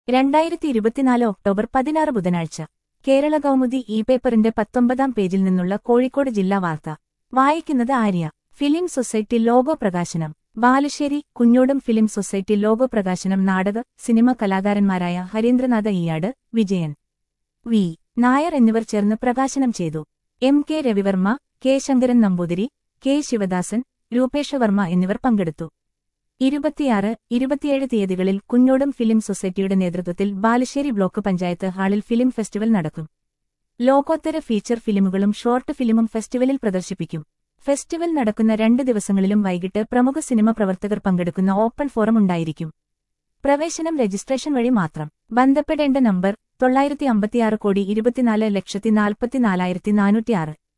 രണ്ടായിരത്തി ഇരുപത്തിനാല് ഒക്ടോബർ പതിനാറ് ബുധനാഴ്ച കേരള കൗമുദി ഇ പേപ്പറിന്റെ പത്തൊമ്പതാം പേജിൽ നിന്നുള്ള കോഴിക്കോട് ജില്ലാ വാർത്ത വായിക്കുന്നത് ആര്യ ഫിലിം സൊസൈറ്റി ലോഗോ പ്രകാശനം ബാലുശ്ശേരി കുഞ്ഞോടും ഫിലിം സൊസൈറ്റി ലോഗോ പ്രകാശനം നാടക സിനിമ കലാകാരന്മാരായ ഹരീന്ദ്രനാഥ ഈയാട് വിജയൻ വി നായർ എന്നിവർ ചേർന്ന് പ്രകാശനം ചെയ്തു M K Ravivarma K Sankaran Namboothiri K Sivadasan Rupesha Varma എന്നിവർ പങ്കെടുത്തു ഇരുപത്തിയാറ് ഇരുപത്തിയേഴ് തീയതികളിൽ കുഞ്ഞോടും ഫിലിം സൊസൈറ്റിയുടെ നേതൃത്വത്തിൽ ബാലുശ്ശേരി ബ്ലോക്ക് പഞ്ചായത്ത് ഹാളിൽ ഫിലിം ഫെസ്റ്റിവൽ നടക്കും ലോകോത്തര ഫീച്ചർ ഫിലിമുകളും ഷോർട്ട് ഫിലിമും ഫെസ്റ്റിവലിൽ പ്രദർശിപ്പിക്കും ഫെസ്റ്റിവൽ നടക്കുന്ന രണ്ട് ദിവസങ്ങളിലും വൈകിട്ട് പ്രമുഖ സിനിമ പ്രവർത്തകർ പങ്കെടുക്കുന്ന ഓപ്പൺ ഫോറം ഉണ്ടായിരിക്കും പ്രവേശനം രജിസ്ട്രേഷൻ വഴി മാത്രം ബന്ധപ്പെടേണ്ട നമ്പർ തൊള്ളായിരത്തി അമ്പത്തിയാറ് കോടി ഇരുപത്തിനാല് ലക്ഷത്തി നാൽപ്പത്തിനാലായിരത്തി നാനൂറ്റിയാറ്